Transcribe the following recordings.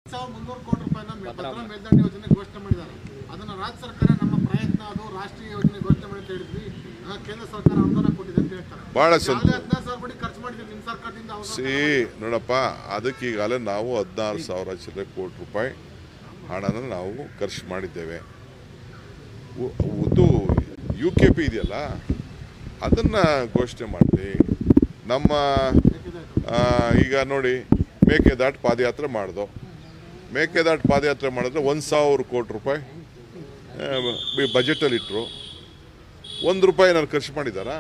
ಸಾವಿರದ ಮುನ್ನೂರು ಕೋಟಿ ರೂಪಾಯಿನ ಮೆ- ಭದ್ರಾ ಮೇಲ್ದಂಡೆ ಯೋಜನೆ ಘೋಷಣೆ ಮಾಡಿದ್ದಾರೆ ಅದನ್ನ ರಾಜ್ಯ ಸರ್ಕಾರ ನಮ್ಮ ಪ್ರಯತ್ನ ಅದು ರಾಷ್ಟ್ರೀಯ ಯೋಜನೆ ಘೋಷಣೆ ಮಾಡಿ ಅಂತ ಹೇಳಿದ್ವಿ ಆಗ ಕೇಂದ್ರ ಸರ್ಕಾರ ಅನುದಾನ ಕೊಟ್ಟಿದೆ ಅಂತ ಹೇಳ್ತಾರೆ ಬಹಳ ಈಗಾಗಲೇ ಸಂತೋಷ ಹದಿನಾರು ಸಾವಿರ ಕೋಟಿ ಖರ್ಚು ಮಾಡಿದ್ದೀವಿ ನಿಮ್ಮ ಸರ್ಕಾರದಿಂದ ಅವ್ರು ಸಿ ನೋಡಪ್ಪ ಅದಕ್ಕೆ ಈಗಾಗಲೇ ನಾವು ಹದಿನಾರು ಸಾವಿರ ಚಿಲ್ಲರೆ ಕೋಟಿ ರೂಪಾಯಿ ಹಣನ ನಾವು ಖರ್ಚು ಮಾಡಿದ್ದೇವೆ ಉ- ಇದು ಯು ಕೆ ಪಿ ಇದೆಯಲ್ಲ ಅದನ್ನು ಘೋಷಣೆ ಮಾಡಲಿ ನಮ್ಮ ಆ, ಈಗ ನೋಡಿ ಮೇಕೆದಾಟು ಪಾದಯಾತ್ರೆ ಮಾಡ್ದು ಮೇಕೆದಾಟು ಪಾದಯಾತ್ರೆ ಮಾಡಿದ್ರೆ ಒಂದು ಸಾವಿರ ಕೋಟಿ ರೂಪಾಯಿ ಬಜೆಟಲ್ಲಿ ಇಟ್ಟರು ಒಂದು ರೂಪಾಯಿ ಏನಾದ್ರು ಖರ್ಚು ಮಾಡಿದ್ದಾರಾ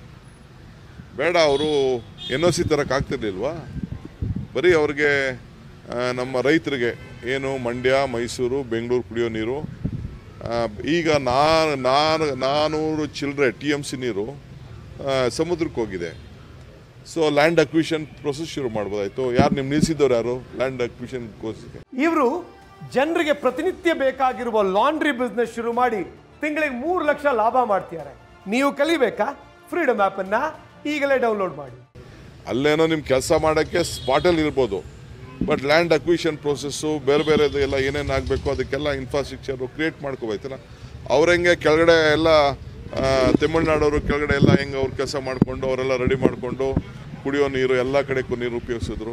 ಬೇಡ ಅವರು ಎನ್ ಒ ಸಿ ತರಕ್ಕೆ ಆಗ್ತಿರ್ಲಿಲ್ವಾ ಬರೀ ಅವ್ರಿಗೆ ಆ, ನಮ್ಮ ರೈತರಿಗೆ ಏನು ಮಂಡ್ಯ ಮೈಸೂರು ಬೆಂಗಳೂರು ಕುಡಿಯೋ ನೀರು ಆ, ಈಗ ನಾನು ನಾನು ನಾನೂರು ಚಿಲ್ಲರೆ ಟಿ ಎಮ್ ಸಿ ನೀರು ಆ, ಸಮುದ್ರಕ್ಕೆ ಹೋಗಿದೆ ಸೊ ಲ್ಯಾಂಡ್ ಅಕ್ವಿಷನ್ ಪ್ರೊಸೆಸ್ ಶುರು ಮಾಡ್ಬೋದಾಯ್ತು ಯಾರು ನಿಮ್ಮ ನಿಲ್ಸಿದ್ದವ್ರು ಯಾರು ಲ್ಯಾಂಡ್ ಅಕ್ವಿಷನ್ ಕೋರ್ಸ್ಗೆ ಇವರು ಜನರಿಗೆ ಪ್ರತಿನಿತ್ಯ ಬೇಕಾಗಿರುವ ಲಾಂಡ್ರಿ ಬಿಸ್ನೆಸ್ ಶುರು ಮಾಡಿ ತಿಂಗಳಿಗೆ ಮೂರು ಲಕ್ಷ ಲಾಭ ಮಾಡ್ತಿದ್ದಾರೆ ನೀವು ಕಲಿಬೇಕಾ ಫ್ರೀಡಮ್ ಅನ್ನ ಈಗಲೇ ಡೌನ್ಲೋಡ್ ಮಾಡಿ ಅಲ್ಲೇನೋ ನಿಮ್ಮ ಕೆಲಸ ಮಾಡೋಕ್ಕೆ ಸ್ಪಾಟಲ್ಲಿ ಇರ್ಬೋದು ಬಟ್ ಲ್ಯಾಂಡ್ ಅಕ್ವಿಷನ್ ಪ್ರೊಸೆಸ್ಸು ಬೇರೆ ಬೇರೆದು ಎಲ್ಲ ಏನೇನು ಆಗಬೇಕು ಅದಕ್ಕೆಲ್ಲ ಇನ್ಫ್ರಾಸ್ಟ್ರಕ್ಚರು ಕ್ರಿಯೇಟ್ ಮಾಡ್ಕೋಬೇಕಲ್ಲ ಅವ್ರ ಹೆಂಗೆ ಕೆಳಗಡೆ ಎಲ್ಲ ಆ, ತಮಿಳ್ನಾಡವರು ಕೆಳಗಡೆ ಎಲ್ಲ ಹೆಂಗೆ ಅವ್ರು ಕೆಲಸ ಮಾಡಿಕೊಂಡು ಅವರೆಲ್ಲ ರೆಡಿ ಮಾಡಿಕೊಂಡು ಕುಡಿಯೋ ನೀರು ಎಲ್ಲ ಕಡೆಗೂ ನೀರು ಉಪಯೋಗಿಸಿದ್ರು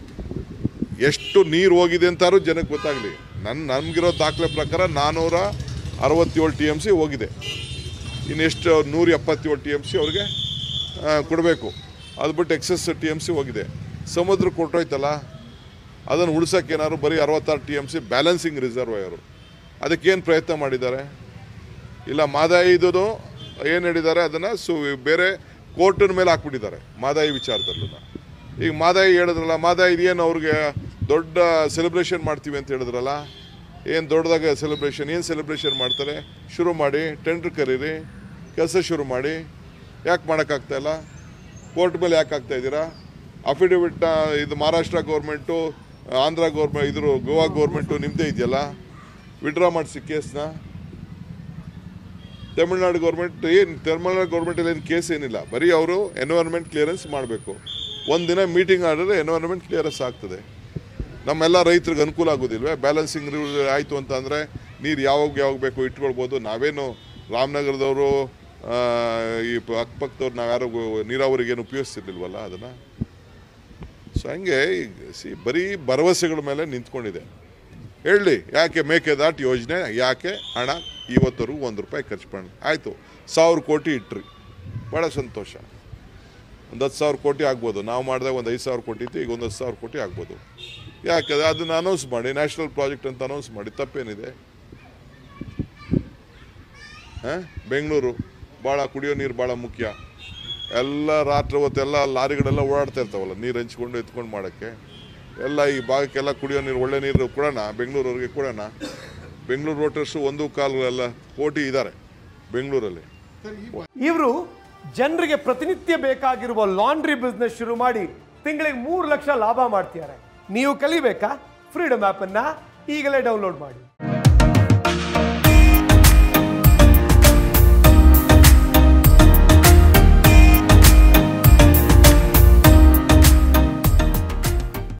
ಎಷ್ಟು ನೀರು ಹೋಗಿದೆ ಅಂತಾರು ಜನಕ್ಕೆ ಗೊತ್ತಾಗಲಿ ನನ್ನ ನಮಗಿರೋ ದಾಖಲೆ ಪ್ರಕಾರ ನಾನ್ನೂರ ಅರವತ್ತೇಳು ಟಿ ಎಮ್ ಸಿ ಹೋಗಿದೆ ಇನ್ನೆಷ್ಟು ನೂರ ಎಪ್ಪತ್ತೇಳು ಟಿ ಎಮ್ ಸಿ ಅವ್ರಿಗೆ ಕೊಡಬೇಕು ಅದು ಬಿಟ್ಟು ಎಕ್ಸಸ್ ಟಿ ಎಮ್ ಸಿ ಹೋಗಿದೆ ಸಮುದ್ರ ಕೊಟ್ಟೋಯ್ತಲ್ಲ ಅದನ್ನು ಉಳ್ಸೋಕೆ ಏನಾದ್ರು ಬರೀ ಅರವತ್ತಾರು T M C balancing reservoir ಅದಕ್ಕೇನು ಪ್ರಯತ್ನ ಮಾಡಿದ್ದಾರೆ ಇಲ್ಲ ಮಾದಾಯಿ ಇದ್ದು ಏನು ಹೇಳಿದ್ದಾರೆ ಅದನ್ನು ಸು ಬೇರೆ ಕೋರ್ಟಿನ ಮೇಲೆ ಹಾಕ್ಬಿಟ್ಟಿದ್ದಾರೆ ಮಾದಾಯಿ ವಿಚಾರದಲ್ಲೂ ಈಗ ಮಾದಾಯಿ ಹೇಳಿದ್ರಲ್ಲ ಮಾದಾಯಿ ಇದೇನು ಅವ್ರಿಗೆ ದೊಡ್ಡ ಸೆಲೆಬ್ರೇಷನ್ ಮಾಡ್ತೀವಿ ಅಂತ ಹೇಳಿದ್ರಲ್ಲ ಏನು ದೊಡ್ಡದಾಗ ಸೆಲೆಬ್ರೇಷನ್ ಏನು ಸೆಲೆಬ್ರೇಷನ್ ಮಾಡ್ತಾರೆ ಶುರು ಮಾಡಿ ಟೆಂಡರ್ ಕರೀರಿ ಕೆಲಸ ಶುರು ಮಾಡಿ ಯಾಕೆ ಮಾಡೋಕ್ಕಾಗ್ತಾ ಇಲ್ಲ ಕೋರ್ಟ್ ಮೇಲೆ ಯಾಕೆ ಆಗ್ತಾ ಇದ್ದೀರಾ ಅಫಿಡವಿಟ್ನ ಇದು ಮಹಾರಾಷ್ಟ್ರ ಗೌರ್ಮೆಂಟು ಆಂಧ್ರ ಗೌರ್ಮೆಂಟ್ ಇದ್ರ ಗೋವಾ ಗೌರ್ಮೆಂಟು ನಿಮ್ಮದೇ ಇದೆಯಲ್ಲ ವಿಡ್ರಾ ಮಾಡಿಸಿ ಕೇಸ್ನ ತಮಿಳ್ನಾಡು ಗೌರ್ಮೆಂಟ್ ಏನು ತಮಿಳ್ನಾಡು ಗೌರ್ಮೆಂಟಲ್ಲಿ ಏನು ಕೇಸ್ ಏನಿಲ್ಲ ಬರೀ ಅವರು ಎನ್ವೈರ್ಮೆಂಟ್ ಕ್ಲಿಯರೆನ್ಸ್ ಮಾಡಬೇಕು ಒಂದಿನ ಮೀಟಿಂಗ್ ಆಡಿದ್ರೆ ಎನ್ವೈರ್ಮೆಂಟ್ ಕ್ಲಿಯರೆನ್ಸ್ ಆಗ್ತದೆ ನಮ್ಮೆಲ್ಲ ರೈತರಿಗೆ ಅನುಕೂಲ ಆಗೋದಿಲ್ವೇ ಬ್ಯಾಲೆನ್ಸಿಂಗ್ ಆಯಿತು ಅಂತ ಅಂದರೆ ನೀರು ಯಾವಾಗ ಯಾವಾಗ ಬೇಕು ಇಟ್ಕೊಳ್ಬೋದು ನಾವೇನು ರಾಮನಗರದವರು ಆ, ಈ ಪ- ಅಕ್ಕಪಕ್ಕದವ್ರು ನಾವು ಯಾರು ನೀರಾವರಿಗೇನು ಉಪಯೋಗಿಸ್ತಿರ್ಲಿಲ್ವಲ್ಲ ಅದನ್ನು ಸೊ ಹಂಗೆ ಸಿ ಬರೀ ಭರವಸೆಗಳ ಮೇಲೆ ನಿಂತ್ಕೊಂಡಿದೆ ಹೇಳಿ ಯಾಕೆ ಮೇಕೆದಾಟು ಯೋಜನೆ ಯಾಕೆ ಹಣ ಇವತ್ತವರೆಗೂ ಒಂದು ರೂಪಾಯಿ ಖರ್ಚು ಮಾಡಿ ಆಯಿತು ಸಾವಿರ ಕೋಟಿ ಇಟ್ರಿ ಭಾಳ ಸಂತೋಷ ಒಂದು ಹತ್ತು ಸಾವಿರ ಕೋಟಿ ಆಗ್ಬೋದು ನಾವು ಮಾಡಿದಾಗ ಒಂದು ಐದು ಸಾವಿರ ಕೋಟಿ ಇತ್ತು ಈಗ ಒಂದು ಹತ್ತು ಸಾವಿರ ಕೋಟಿ ಆಗ್ಬೋದು ಯಾಕೆ ಅದನ್ನು ಅನೌನ್ಸ್ ಮಾಡಿ ನ್ಯಾಷನಲ್ ಪ್ರಾಜೆಕ್ಟ್ ಅಂತ ಅನೌನ್ಸ್ ಮಾಡಿ ತಪ್ಪೇನಿದೆ ಹಾಂ ಬೆಂಗಳೂರು ಭಾಳ ಕುಡಿಯೋ ನೀರು ಭಾಳ ಮುಖ್ಯ ಎಲ್ಲ ರಾತ್ರಿ ಹೊತ್ತೆಲ್ಲ ಲಾರಿಗಳೆಲ್ಲ ಓಡಾಡ್ತಾ ಇರ್ತಾವಲ್ಲ ನೀರು ಹಂಚ್ಕೊಂಡು ಎತ್ಕೊಂಡು ಮಾಡೋಕ್ಕೆ ಎಲ್ಲ ಈ ಭಾಗಕ್ಕೆಲ್ಲ ಕುಡಿಯೋ ನೀರು ಒಳ್ಳೆ ನೀರು ಕೊಡೋಣ ಬೆಂಗಳೂರವ್ರಿಗೆ ಕೊಡೋಣ ಬೆಂಗಳೂರು ವೋಟರ್ಸು ಒಂದು ಕಾಲು ಎಲ್ಲ ಕೋಟಿ ಇದ್ದಾರೆ ಬೆಂಗಳೂರಲ್ಲಿ ಇವರು ಜನರಿಗೆ ಪ್ರತಿನಿತ್ಯ ಬೇಕಾಗಿರುವ ಲಾಂಡ್ರಿ ಬಿಸ್ನೆಸ್ ಶುರು ಮಾಡಿ ತಿಂಗಳಿಗೆ ಮೂರು ಲಕ್ಷ ಲಾಭ ಮಾಡ್ತಿದ್ದಾರೆ ನೀವು ಕಲಿಬೇಕಾ ಫ್ರೀಡಮ್ ಅನ್ನ ಈಗಲೇ ಡೌನ್ಲೋಡ್ ಮಾಡಿ